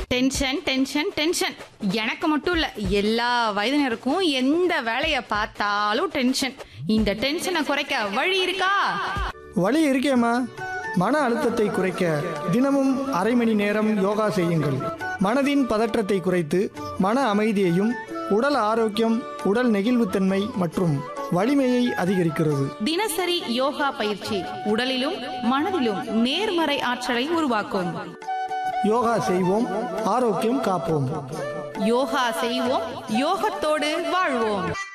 tension tension tension எனக்கு மட்டும் இல்ல எல்லா வயதினருக்கும் எந்த வேலையை பார்த்தாலும் டென்ஷன் இந்த டென்ஷனை குறைக்க வழி இருக்கா வழி இருக்கேம்மா மன அழுத்தத்தை குறைக்க தினமும் அரை மணி நேரம் யோகா செய்யுங்கள் மனதின் பதற்றத்தை குறைத்து மன அமைதியையும் உடல் ஆரோக்கியம் உடல் நெகிழ்வுத்தன்மை மற்றும் வலிமையை அதிகரிக்கிறது தினசரி யோகா பயிற்சி உடலிலும் மனதிலும் நேர்மறை ஆற்றலை உருவாக்கும் யோகா செய்வோம் ஆரோக்கியம் காப்போம் யோகா செய்வோம் யோகத்தோடு வாழ்வோம்